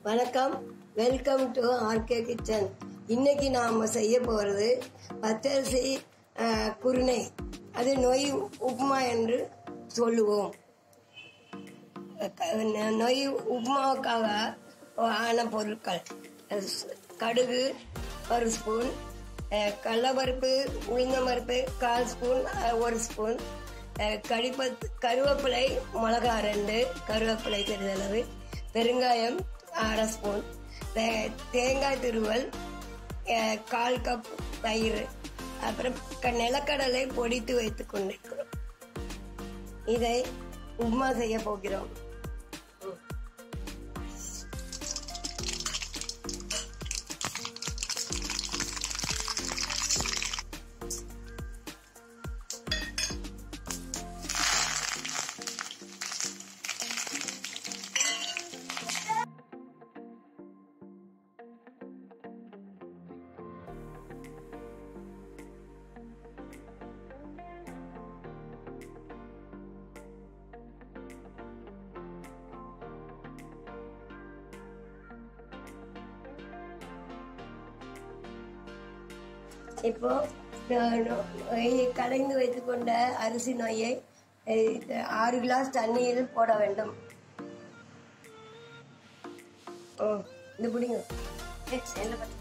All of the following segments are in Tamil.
வணக்கம் வெல்கம் டு ஆர்கே கிச்சன் இன்னைக்கு நாம செய்ய போறது பச்சரிசி அஹ், குருணை அது நொய் உப்புமா என்று சொல்லுவோம் க- நொய் உப்புமாவுக்காக ஆன பொருட்கள் அஹ், கடுகு ஒரு ஸ்பூன் அஹ், கடலப்பருப்பு உளுந்தம்பருப்பு கால் ஸ்பூன் அஹ், ஒரு ஸ்பூன் அஹ், கடிப்பத் கருவேப்பிலை மிளகா ரெண்டு கருவேப்பிலை சிறிதளவு பெருங்காயம் அரை ஸ்பூன் தே- தேங்காய் திருவல் அஹ், கால் கப் தயிர் அப்புறம் க- நிலக்கடலை பொடித்து வைத்துக் கொண்டிருக்கிறோம் இதை உப்மா செய்ய போகிறோம் இப்போ அஹ், நொ- கலைந்து வைத்துக்கொண்ட அரிசி நொய்யை அஹ், இது ஆறு கிளாஸ் தண்ணீரில் போட வேண்டும் ஓ இது பிடிங்க என்ன பண்ணி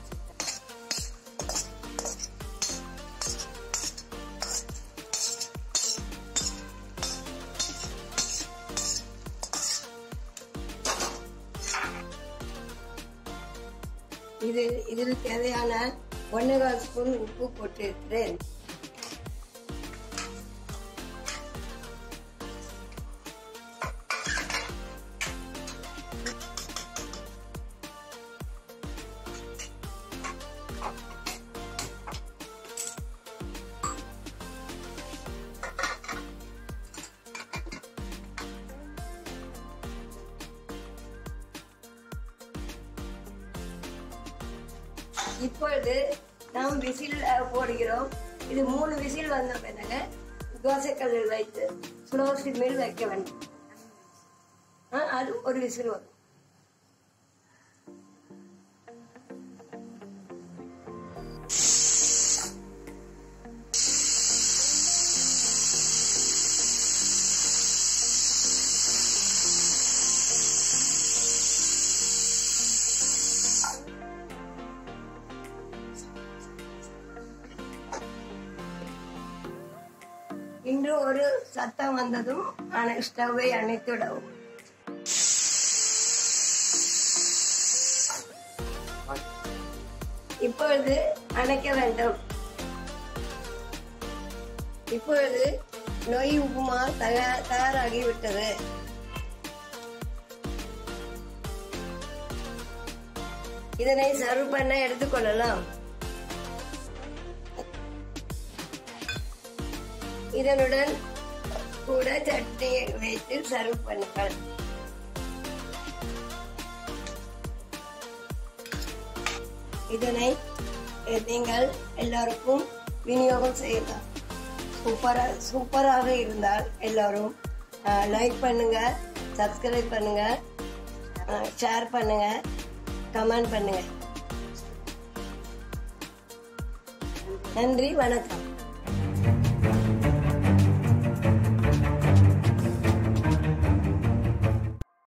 இது இதில் தேவையான ஒன்னேகால் ஸ்பூன் உப்பு போட்டிருக்கிறேன் இப்பொழுது நாம் விசில் அஹ், போடுகிறோம் இது மூணு விசில் வந்த பிறகு தோசைக்கல்லில் வைத்து ஸ்லோ சிம்மில் வைக்க வேண்டும் ஆ, அது ஒரு விசில் வரும் இன்று ஒரு சத்தம் வந்ததும் அணை ஸ்டவ்வை அணைத்துவிடவும் இப்பொழுது அணைக்க வேண்டும் இப்பொழுது நொய் உப்புமா தயார் தயாராகிவிட்டது இதனை சர்வ் பண்ண எடுத்துக்கொள்ளலாம் இதனுடன் கூட சட்னியை வைத்து சர்வ் பண்ணுங்கள் இதனை அஹ், நீங்கள் எல்லாருக்கும் விநியோகம் செய்யலாம் சூப்பரா சூப்பராக இருந்தால் எல்லாரும் லைக் பண்ணுங்க சப்ஸ்கிரைப் பண்ணுங்க ஷேர் பண்ணுங்க கமெண்ட் பண்ணுங்க நன்றி வணக்கம்